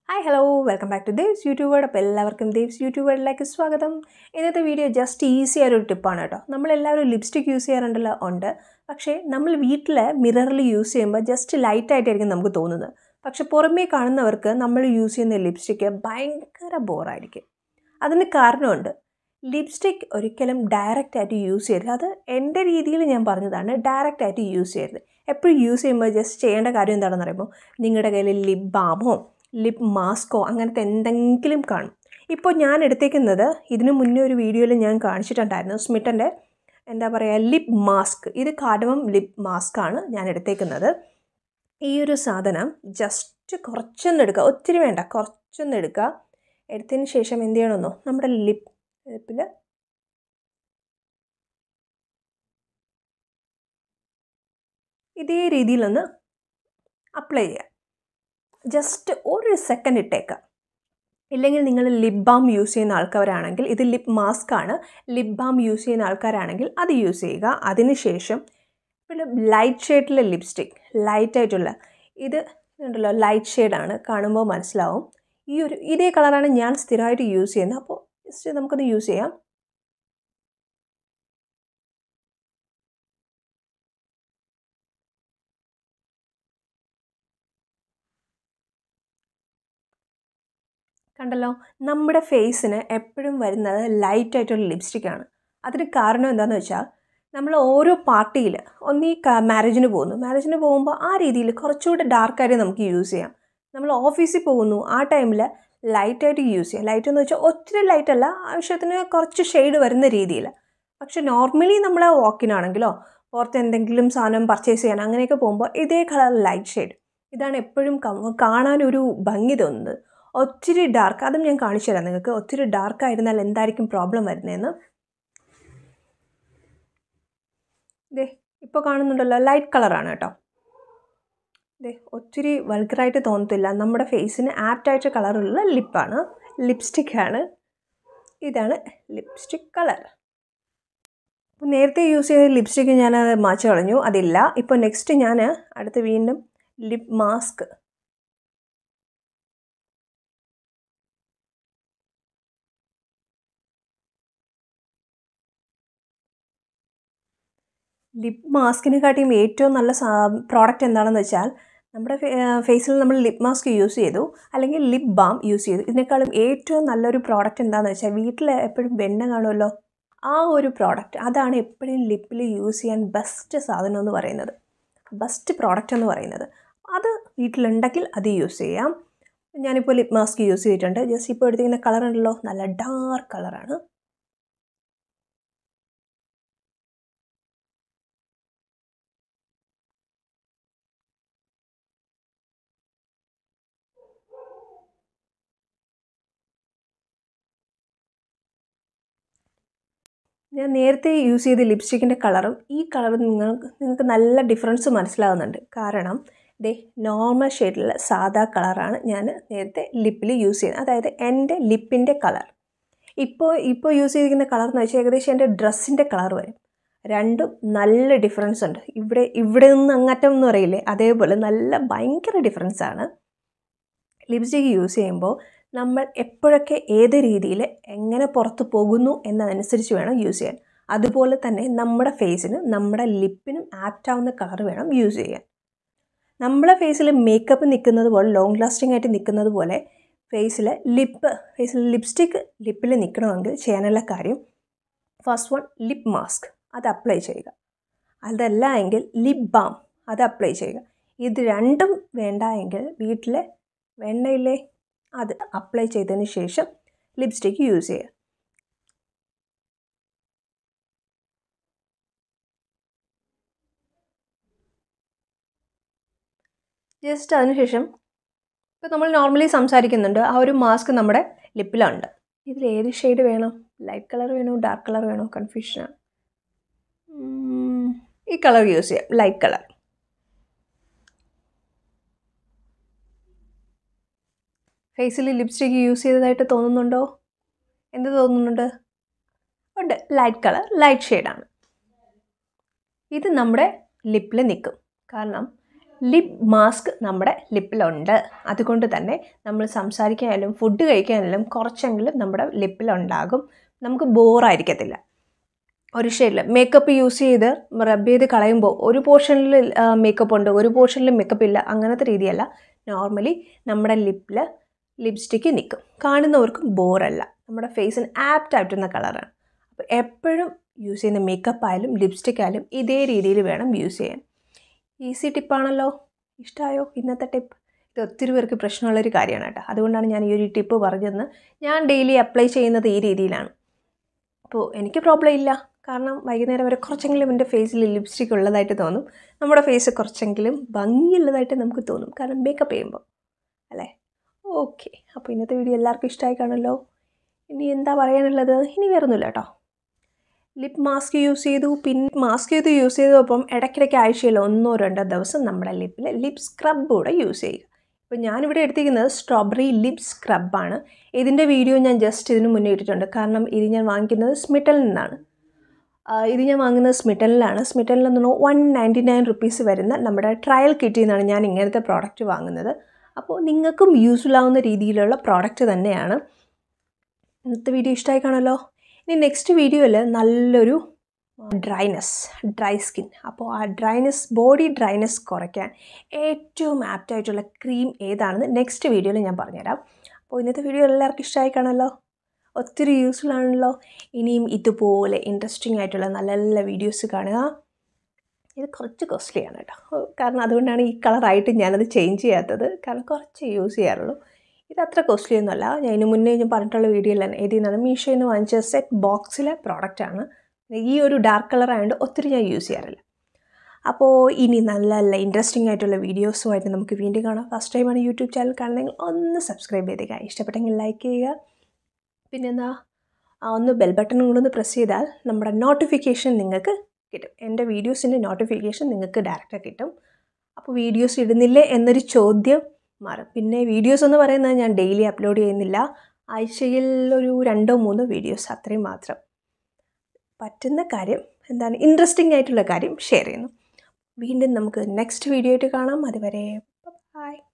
hi hello welcome back to Dev's YouTube world അപ്പോൾ എല്ലാവർക്കും Dev's YouTube വേർഡിലേക്ക് സ്വാഗതം ഇന്നത്തെ വീഡിയോ ജസ്റ്റ് ഈസി ആയൊരു ടിപ്പാണ് കേട്ടോ നമ്മളെല്ലാവരും ലിപ്സ്റ്റിക് യൂസ് ചെയ്യാറുണ്ടല്ലോ ഉണ്ട് പക്ഷേ നമ്മൾ വീട്ടിൽ മിററിൽ യൂസ് ചെയ്യുമ്പോൾ ജസ്റ്റ് ലൈറ്റായിട്ടായിരിക്കും നമുക്ക് തോന്നുന്നത് പക്ഷെ പുറമേ കാണുന്നവർക്ക് നമ്മൾ യൂസ് ചെയ്യുന്ന ലിപ്സ്റ്റിക്ക് ഭയങ്കര ബോറായിരിക്കും അതിന് കാരണമുണ്ട് ലിപ്സ്റ്റിക് ഒരിക്കലും ഡയറക്റ്റ് ആയിട്ട് യൂസ് ചെയ്യരുത് അത് എൻ്റെ രീതിയിൽ ഞാൻ പറഞ്ഞതാണ് ഡയറക്റ്റ് ആയിട്ട് യൂസ് ചെയ്യരുത് എപ്പോഴും യൂസ് ചെയ്യുമ്പോൾ ജസ്റ്റ് ചെയ്യേണ്ട കാര്യം എന്താണെന്ന് പറയുമ്പോൾ നിങ്ങളുടെ കയ്യിൽ ലിപ് ബാമോ ലിപ് മാസ്കോ അങ്ങനത്തെ എന്തെങ്കിലും കാണും ഇപ്പോൾ ഞാൻ എടുത്തേക്കുന്നത് ഇതിനു മുന്നേ ഒരു വീഡിയോയിൽ ഞാൻ കാണിച്ചിട്ടുണ്ടായിരുന്നു സ്മിറ്റൻ്റെ എന്താ പറയുക ലിപ് മാസ്ക് ഇത് കാഡമം ലിപ് മാസ്ക് ആണ് ഞാൻ എടുത്തേക്കുന്നത് ഈ ഒരു സാധനം ജസ്റ്റ് കുറച്ചൊന്ന് എടുക്കുക ഒത്തിരി വേണ്ട കുറച്ചൊന്ന് എടുക്കുക എടുത്തതിന് ശേഷം എന്ത് ചെയ്യണമെന്നോ നമ്മുടെ ലിപ് ലിപ്പിൽ ഇതേ രീതിയിലൊന്ന് അപ്ലൈ ചെയ്യുക ജസ്റ്റ് ഒരു സെക്കൻഡ് ഇട്ടേക്കാം ഇല്ലെങ്കിൽ നിങ്ങൾ ലിപ് ബാം യൂസ് ചെയ്യുന്ന ആൾക്കാരാണെങ്കിൽ ഇത് ലിപ് മാസ്ക് ആണ് ലിപ് ബാം യൂസ് ചെയ്യുന്ന ആൾക്കാരാണെങ്കിൽ അത് യൂസ് ചെയ്യുക അതിനുശേഷം പിന്നെ ലൈറ്റ് ഷെയ്ഡിലെ ലിപ്സ്റ്റിക് ലൈറ്റായിട്ടുള്ള ഇത് ഉണ്ടല്ലോ ലൈറ്റ് ഷെയ്ഡാണ് കാണുമ്പോൾ മനസ്സിലാവും ഈ ഒരു ഇതേ കളറാണ് ഞാൻ സ്ഥിരമായിട്ട് യൂസ് ചെയ്യുന്നത് അപ്പോൾ ജസ്റ്റ് നമുക്കത് യൂസ് ചെയ്യാം കണ്ടല്ലോ നമ്മുടെ ഫേസിന് എപ്പോഴും വരുന്നത് ലൈറ്റായിട്ടുള്ള ലിപ്സ്റ്റിക്കാണ് അതിന് കാരണം എന്താണെന്ന് വെച്ചാൽ നമ്മൾ ഓരോ പാർട്ടിയിൽ ഒന്നീ മാരേജിന് പോകുന്നു മാരേജിന് പോകുമ്പോൾ ആ രീതിയിൽ കുറച്ചുകൂടെ ഡാർക്കായിട്ട് നമുക്ക് യൂസ് ചെയ്യാം നമ്മൾ ഓഫീസിൽ പോകുന്നു ആ ടൈമിൽ ലൈറ്റായിട്ട് യൂസ് ചെയ്യാം ലൈറ്റ് എന്ന് വെച്ചാൽ ഒത്തിരി ലൈറ്റ് അല്ല ആവശ്യത്തിന് കുറച്ച് ഷെയ്ഡ് വരുന്ന രീതിയിൽ പക്ഷെ നോർമലി നമ്മൾ വാക്കിനാണെങ്കിലോ പുറത്ത് എന്തെങ്കിലും സാധനം പർച്ചേസ് ചെയ്യാൻ അങ്ങനെയൊക്കെ പോകുമ്പോൾ ഇതേ കളർ ലൈറ്റ് ഷെയ്ഡ് ഇതാണ് എപ്പോഴും കാണാനൊരു ഭംഗി തോന്നുന്നത് ഒത്തിരി ഡാർക്ക് അതും ഞാൻ കാണിച്ചു തരാം നിങ്ങൾക്ക് ഒത്തിരി ഡാർക്ക് ആയിരുന്നാൽ എന്തായിരിക്കും പ്രോബ്ലം വരുന്നതെന്ന് ദേ ഇപ്പോൾ കാണുന്നുണ്ടല്ലോ ലൈറ്റ് കളറാണ് കേട്ടോ ദേ ഒത്തിരി വൾഗറായിട്ട് തോന്നത്തില്ല നമ്മുടെ ഫേസിന് ആപ്റ്റായിട്ട് കളറുള്ള ലിപ്പാണ് ലിപ്സ്റ്റിക്കാണ് ഇതാണ് ലിപ്സ്റ്റിക് കളർ അപ്പോൾ നേരത്തെ യൂസ് ചെയ്ത ലിപ്സ്റ്റിക്ക് ഞാൻ മാച്ച് കളഞ്ഞു അതില്ല ഇപ്പോൾ നെക്സ്റ്റ് ഞാൻ അടുത്ത് വീണ്ടും ലിപ് മാസ്ക് ലിപ് മാസ്കിനെക്കാട്ടിയും ഏറ്റവും നല്ല പ്രോഡക്റ്റ് എന്താണെന്ന് വെച്ചാൽ നമ്മുടെ ഫേസിൽ നമ്മൾ ലിപ് മാസ്ക് യൂസ് ചെയ്തു അല്ലെങ്കിൽ ലിപ് ബാം യൂസ് ചെയ്തു ഇതിനേക്കാളും ഏറ്റവും നല്ലൊരു പ്രോഡക്റ്റ് എന്താണെന്ന് വെച്ചാൽ വീട്ടിൽ എപ്പോഴും വെണ്ണ കാണുമല്ലോ ആ ഒരു പ്രോഡക്റ്റ് അതാണ് എപ്പോഴും ലിപ്പിൽ യൂസ് ചെയ്യാൻ ബെസ്റ്റ് സാധനം എന്ന് പറയുന്നത് ബെസ്റ്റ് പ്രോഡക്റ്റ് എന്ന് പറയുന്നത് അത് വീട്ടിലുണ്ടെങ്കിൽ അത് യൂസ് ചെയ്യാം ഞാനിപ്പോൾ ലിപ് മാസ്ക് യൂസ് ചെയ്തിട്ടുണ്ട് ജസ്റ്റ് ഇപ്പോൾ എടുത്തിരിക്കുന്ന കളർ ഉണ്ടല്ലോ നല്ല ഡാർക്ക് കളറാണ് ഞാൻ നേരത്തെ യൂസ് ചെയ്ത ലിപ്സ്റ്റിക്കിൻ്റെ കളറും ഈ കളറും നിങ്ങൾക്ക് നിങ്ങൾക്ക് നല്ല ഡിഫറൻസ് മനസ്സിലാകുന്നുണ്ട് കാരണം ദേ നോർമൽ ഷെയ്ഡിലുള്ള സാദാ കളറാണ് ഞാൻ നേരത്തെ ലിപ്പിൽ യൂസ് ചെയ്യുന്നത് അതായത് എൻ്റെ ലിപ്പിൻ്റെ കളർ ഇപ്പോൾ ഇപ്പോൾ യൂസ് ചെയ്തിരിക്കുന്ന കളർ എന്ന് വെച്ചാൽ ഏകദേശം എൻ്റെ ഡ്രസ്സിൻ്റെ കളർ വരും രണ്ടും നല്ല ഡിഫറൻസ് ഉണ്ട് ഇവിടെ ഇവിടെ നിന്ന് അങ്ങറ്റം എന്ന് പറയില്ലേ അതേപോലെ നല്ല ഭയങ്കര ഡിഫറൻസ് ആണ് ലിപ്സ്റ്റിക്ക് യൂസ് ചെയ്യുമ്പോൾ നമ്മൾ എപ്പോഴൊക്കെ ഏത് രീതിയിൽ എങ്ങനെ പുറത്ത് പോകുന്നു എന്നതനുസരിച്ച് വേണം യൂസ് ചെയ്യാൻ അതുപോലെ തന്നെ നമ്മുടെ ഫേസിന് നമ്മുടെ ലിപ്പിനും ആപ്റ്റാവുന്ന കളർ വേണം യൂസ് ചെയ്യാൻ നമ്മുടെ ഫേസിൽ മേക്കപ്പ് നിൽക്കുന്നത് പോലെ ലോങ് ലാസ്റ്റിംഗ് ആയിട്ട് നിൽക്കുന്നത് പോലെ ഫേസിൽ ലിപ്പ് ഫേസിൽ ലിപ്സ്റ്റിക്ക് ലിപ്പിൽ നിൽക്കണമെങ്കിൽ ചെയ്യാനുള്ള കാര്യം ഫസ്റ്റ് വൺ ലിപ്പ് മാസ്ക് അത് അപ്ലൈ ചെയ്യുക അതല്ല എങ്കിൽ ലിപ് ബാം അത് അപ്ലൈ ചെയ്യുക ഇത് രണ്ടും വേണ്ട എങ്കിൽ വീട്ടിലെ വെണ്ണയില്ലേ അത് അപ്ലൈ ചെയ്തതിന് ശേഷം ലിപ്സ്റ്റിക്ക് യൂസ് ചെയ്യുക ജസ്റ്റ് അതിനുശേഷം ഇപ്പോൾ നമ്മൾ നോർമലി സംസാരിക്കുന്നുണ്ട് ആ ഒരു മാസ്ക് നമ്മുടെ ലിപ്പിലുണ്ട് ഇതിൽ ഏത് ഷെയ്ഡ് വേണം ലൈറ്റ് കളർ വേണോ ഡാർക്ക് കളർ വേണോ കൺഫ്യൂഷനാണ് ഈ കളർ യൂസ് ചെയ്യാം ലൈറ്റ് കളർ ഫേസിൽ ലിപ്സ്റ്റിക്ക് യൂസ് ചെയ്തതായിട്ട് തോന്നുന്നുണ്ടോ എന്ത് തോന്നുന്നുണ്ട് ഉണ്ട് ലൈറ്റ് കളർ ലൈറ്റ് ഷെയ്ഡാണ് ഇത് നമ്മുടെ ലിപ്പിൽ നിൽക്കും കാരണം ലിപ് മാസ്ക് നമ്മുടെ ലിപ്പിലുണ്ട് അതുകൊണ്ട് തന്നെ നമ്മൾ സംസാരിക്കാനായാലും ഫുഡ് കഴിക്കാനായാലും കുറച്ചെങ്കിലും നമ്മുടെ ലിപ്പിലുണ്ടാകും നമുക്ക് ബോറായിരിക്കത്തില്ല ഒരു ഷെയ്ഡിൽ മേക്കപ്പ് യൂസ് ചെയ്ത് റബ്ബ് ചെയ്ത് കളയുമ്പോൾ ഒരു പോർഷനിൽ മേക്കപ്പ് ഉണ്ട് ഒരു പോർഷനിൽ മേക്കപ്പ് ഇല്ല അങ്ങനത്തെ രീതിയല്ല നോർമലി നമ്മുടെ ലിപ്പിൽ ലിപ്സ്റ്റിക്ക് നിൽക്കും കാണുന്നവർക്കും ബോറല്ല നമ്മുടെ ഫേസിന് ആപ്റ്റ് ആയിട്ടുന്ന കളറാണ് അപ്പോൾ എപ്പോഴും യൂസ് ചെയ്യുന്ന മേക്കപ്പ് ആയാലും ലിപ്സ്റ്റിക് ആയാലും ഇതേ രീതിയിൽ വേണം യൂസ് ചെയ്യാൻ ഈസി ടിപ്പാണല്ലോ ഇഷ്ടമായോ ഇന്നത്തെ ടിപ്പ് ഇത് ഒത്തിരി പേർക്ക് പ്രശ്നമുള്ളൊരു കാര്യമാണ് കേട്ടോ അതുകൊണ്ടാണ് ഞാൻ ഈ ഒരു ടിപ്പ് പറഞ്ഞതെന്ന് ഞാൻ ഡെയിലി അപ്ലൈ ചെയ്യുന്നത് ഈ രീതിയിലാണ് അപ്പോൾ എനിക്ക് പ്രോബ്ലം ഇല്ല കാരണം വൈകുന്നേരം വരെ കുറച്ചെങ്കിലും എൻ്റെ ഫേസിൽ ലിപ്സ്റ്റിക് ഉള്ളതായിട്ട് തോന്നും നമ്മുടെ ഫേസ് കുറച്ചെങ്കിലും ഭംഗിയുള്ളതായിട്ട് നമുക്ക് തോന്നും കാരണം മേക്കപ്പ് ചെയ്യുമ്പോൾ അല്ലേ ഓക്കെ അപ്പോൾ ഇന്നത്തെ വീഡിയോ എല്ലാവർക്കും ഇഷ്ടമായി കാണുമല്ലോ ഇനി എന്താ പറയാനുള്ളത് ഇനി വേറൊന്നുമില്ല കേട്ടോ ലിപ് മാസ്ക് യൂസ് ചെയ്തു പിന്നെ മാസ്ക് ചെയ്ത് യൂസ് ചെയ്തപ്പം ഇടയ്ക്കിടയ്ക്ക് ആഴ്ചയിൽ ഒന്നോ രണ്ടോ ദിവസം നമ്മുടെ ലിപ്പിൽ ലിപ് സ്ക്രബ് കൂടെ യൂസ് ചെയ്യുക ഇപ്പോൾ ഞാനിവിടെ എടുത്തിരിക്കുന്നത് സ്ട്രോബെറി ലിപ് സ്ക്രബാണ് ഇതിൻ്റെ വീഡിയോ ഞാൻ ജസ്റ്റ് ഇതിന് മുന്നേ ഇട്ടിട്ടുണ്ട് കാരണം ഇത് ഞാൻ വാങ്ങിക്കുന്നത് സ്മിറ്റലിൽ നിന്നാണ് ഇത് ഞാൻ വാങ്ങുന്നത് സ്മിറ്റലിലാണ് സ്മിറ്റലിൽ നിന്ന് വൺ നയൻറ്റി നയൻ റുപ്പീസ് വരുന്ന നമ്മുടെ ട്രയൽ കിറ്റിൽ നിന്നാണ് ഞാൻ ഇങ്ങനത്തെ പ്രോഡക്റ്റ് വാങ്ങുന്നത് അപ്പോൾ നിങ്ങൾക്കും യൂസ്ഫുൾ ആവുന്ന രീതിയിലുള്ള പ്രോഡക്റ്റ് തന്നെയാണ് ഇന്നത്തെ വീഡിയോ ഇഷ്ടമായി കാണുമല്ലോ ഇനി നെക്സ്റ്റ് വീഡിയോയിൽ നല്ലൊരു ഡ്രൈനെസ് ഡ്രൈ സ്കിൻ അപ്പോൾ ആ ഡ്രൈനെസ് ബോഡി ഡ്രൈനെസ് കുറയ്ക്കാൻ ഏറ്റവും ആപ്റ്റായിട്ടുള്ള ക്രീം ഏതാണെന്ന് നെക്സ്റ്റ് വീഡിയോയിൽ ഞാൻ പറഞ്ഞുതരാം അപ്പോൾ ഇന്നത്തെ വീഡിയോ എല്ലാവർക്കും ഇഷ്ടമായി കാണുമല്ലോ ഒത്തിരി യൂസ്ഫുൾ ആണല്ലോ ഇനിയും ഇതുപോലെ ഇൻട്രസ്റ്റിംഗ് ആയിട്ടുള്ള നല്ല നല്ല വീഡിയോസ് കാണുക ഇത് കുറച്ച് കോസ്റ്റ്ലിയാണ് കേട്ടോ കാരണം അതുകൊണ്ടാണ് ഈ കളറായിട്ട് ഞാനത് ചേഞ്ച് ചെയ്യാത്തത് കാരണം കുറച്ച് യൂസ് ചെയ്യാറുള്ളൂ ഇത് അത്ര കോസ്റ്റ്ലി ഒന്നുമല്ല ഞാൻ ഇതിന് മുന്നേ ഞാൻ പറഞ്ഞിട്ടുള്ള വീഡിയോയിൽ തന്നെ ഇതിൽ നിന്നാണ് മീഷോയിൽ നിന്ന് വാങ്ങിച്ച സെറ്റ് ബോക്സിലെ പ്രോഡക്റ്റാണ് ഈ ഒരു ഡാർക്ക് കളർ ആയതുകൊണ്ട് ഒത്തിരി ഞാൻ യൂസ് ചെയ്യാറില്ല അപ്പോൾ ഇനി നല്ല നല്ല ഇൻട്രസ്റ്റിംഗ് ആയിട്ടുള്ള വീഡിയോസുമായിട്ട് നമുക്ക് വീണ്ടും കാണാം ഫസ്റ്റ് ടൈമാണ് യൂട്യൂബ് ചാനൽ കാണുന്നെങ്കിൽ ഒന്ന് സബ്സ്ക്രൈബ് ചെയ്തേക്കുക ഇഷ്ടപ്പെട്ടെങ്കിൽ ലൈക്ക് ചെയ്യുക പിന്നെന്താ ആ ഒന്ന് ബെൽ ബട്ടൺ കൂടെ പ്രസ് ചെയ്താൽ നമ്മുടെ നോട്ടിഫിക്കേഷൻ നിങ്ങൾക്ക് കിട്ടും എൻ്റെ വീഡിയോസിൻ്റെ നോട്ടിഫിക്കേഷൻ നിങ്ങൾക്ക് ഡയറക്റ്റായി കിട്ടും അപ്പോൾ വീഡിയോസ് ഇടുന്നില്ലേ എന്നൊരു ചോദ്യം മാറും പിന്നെ വീഡിയോസ് എന്ന് പറയുന്നത് ഞാൻ ഡെയിലി അപ്ലോഡ് ചെയ്യുന്നില്ല ആഴ്ചയിൽ ഒരു രണ്ടോ മൂന്നോ വീഡിയോസ് അത്രയും മാത്രം പറ്റുന്ന കാര്യം എന്താണ് ഇൻട്രസ്റ്റിംഗ് ആയിട്ടുള്ള കാര്യം ഷെയർ ചെയ്യുന്നു വീണ്ടും നമുക്ക് നെക്സ്റ്റ് വീഡിയോ ആയിട്ട് കാണാം അതുവരെ ബൈ